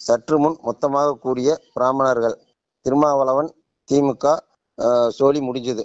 சற்று முன் மொத்தமாக கூடிய பிராமணர்கள் திருமாவளவன் திமுக அஹ், சோலி முடிஞ்சது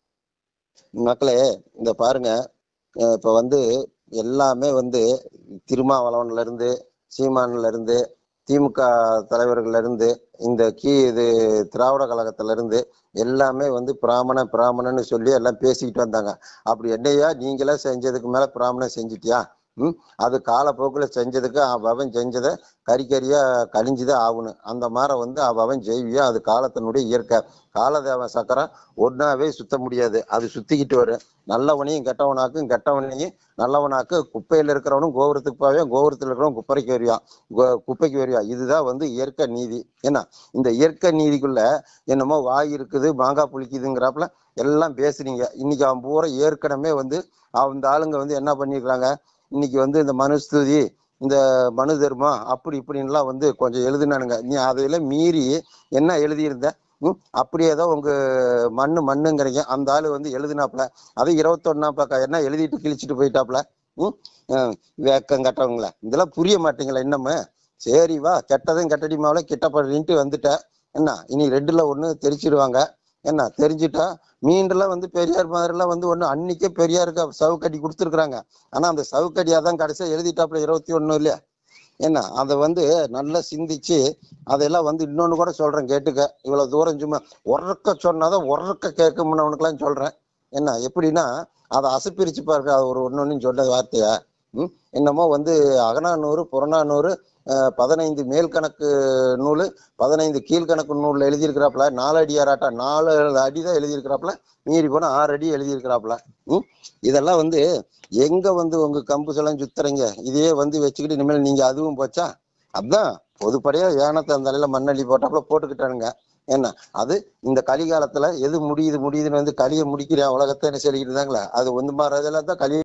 மக்களே இந்த பாருங்க அஹ், இப்ப வந்து எல்லாமே வந்து திருமாவளவன்ல இருந்து சீமான்ல இருந்து திமுக தலைவர்கள்ல இருந்து இந்த கீ இது திராவிட கழகத்துல இருந்து எல்லாமே வந்து பிராமண பிராமணன்னு சொல்லி எல்லாம் பேசிக்கிட்டு வந்தாங்க அப்படி என்னையா நீங்களே செஞ்சதுக்கு மேல பிராமணன் செஞ்சிட்டியா ம் அது காலப்போக்குல செஞ்சதுக்கு அவன் செஞ்சதை கறிக்கறியா கழிஞ்சுதான் ஆகணும் அந்த மாதிரி வந்து அவன் ஜெய்வியா அது காலத்தினுடைய இயற்கை காலதேவன் சக்கரம் ஒன்னாவே சுத்த முடியாது அது சுத்திக்கிட்டு வரும் நல்லவனையும் கெட்டவனாக்கும் கெட்டவனையும் நல்லவனாக்கு குப்பையில இருக்கிறவனும் கோபுரத்துக்கு போவேன் கோபுரத்துல இருக்கிறவன் குப்பைக்கு வருவான் கோ- குப்பைக்கு வருவான் இதுதான் வந்து இயற்கை நீதி என்ன இந்த இயற்கை நீதிக்குள்ள என்னமோ வாய் இருக்குது மாங்காய் புளிக்குதுங்கிறாப்புல எல்லாம் பேசுறீங்க இன்னைக்கு அவன் பூரா ஏற்கனவே வந்து அந்த ஆளுங்க வந்து என்ன பண்ணிருக்காங்க இன்னைக்கு வந்து இந்த மனுஸ்துதி இந்த மனு தர்மம் அப்படி இப்படின்லாம் வந்து கொஞ்சம் எழுதுனானுங்க நீ அதையெல்லாம் மீறி என்ன எழுதியிருந்த ம் அப்படியே தான் உங்க மண்ணு மண்ணுங்கிறீங்க அந்த ஆளு வந்து எழுதினாப்புல அது இருபத்தொன்னாம் பக்கம் என்ன எழுதிட்டு கிழிச்சிட்டு போயிட்டாப்புல ம் அஹ் வேக்கம் கட்டவங்கள இதெல்லாம் புரிய மாட்டீங்களா இன்னமே சரி வா கெட்டதும் கெட்டடிமாவில கிட்ட பண்ணிட்டு வந்துட்ட என்ன இனி ரெண்டுல ஒண்ணு தெரிச்சிடுவாங்க என்ன தெரிஞ்சுட்டா மீண்டெல்லாம் வந்து பெரியார் மாதிரிலாம் வந்து ஒண்ணு அன்னைக்கே பெரியாருக்கு சவுக்கடி கொடுத்துருக்குறாங்க ஆனா அந்த சவுக்கடியா தான் கடைசியா எழுதிட்டாப்புல இருபத்தி ஒண்ணு இல்லையா என்ன அதை வந்து நல்லா சிந்திச்சு அதெல்லாம் வந்து இன்னொன்னு கூட சொல்றேன் கேட்டுக்க இவ்வளவு தூரம் சும்மா உறக்க சொன்னாதான் உறக்க கேட்கும்னவனுக்கெல்லாம் சொல்றேன் என்ன எப்படின்னா அதை அசப்பிரிச்சு பாருங்க அது ஒரு ஒன்னொன்னு சொன்ன வார்த்தைய ம் என்னமோ வந்து அகநானூறு புறநானூறு அஹ், பதினைந்து மேல் கணக்கு நூல் பதினைந்து கீழ்கணக்கு நூல்ல எழுதியிருக்கிறாப்புல நாலு அடியாராட்டா நாலு அடி தான் எழுதியிருக்கிறாப்புல மீறி போனா ஆறு அடி எழுதியிருக்கிறாப்புல ம் இதெல்லாம் வந்து எங்க வந்து உங்க கம்பு எல்லாம் சுத்துறீங்க இதையே வந்து வச்சுக்கிட்டு இனிமேல் நீங்க அதுவும் போச்சா அதான் பொதுப்படையா ஏனத்தை அந்த தலையில மண்ணள்ளி போட்டாப்புல போட்டுக்கிட்டானுங்க என்ன அது இந்த கலிகாலத்துல எது முடியுது முடியுதுன்னு வந்து களியை முடிக்கிற உலகத்தை என்ன சொல்லிக்கிட்டு இருந்தாங்களே அது வந்து மாதிரி தான் களி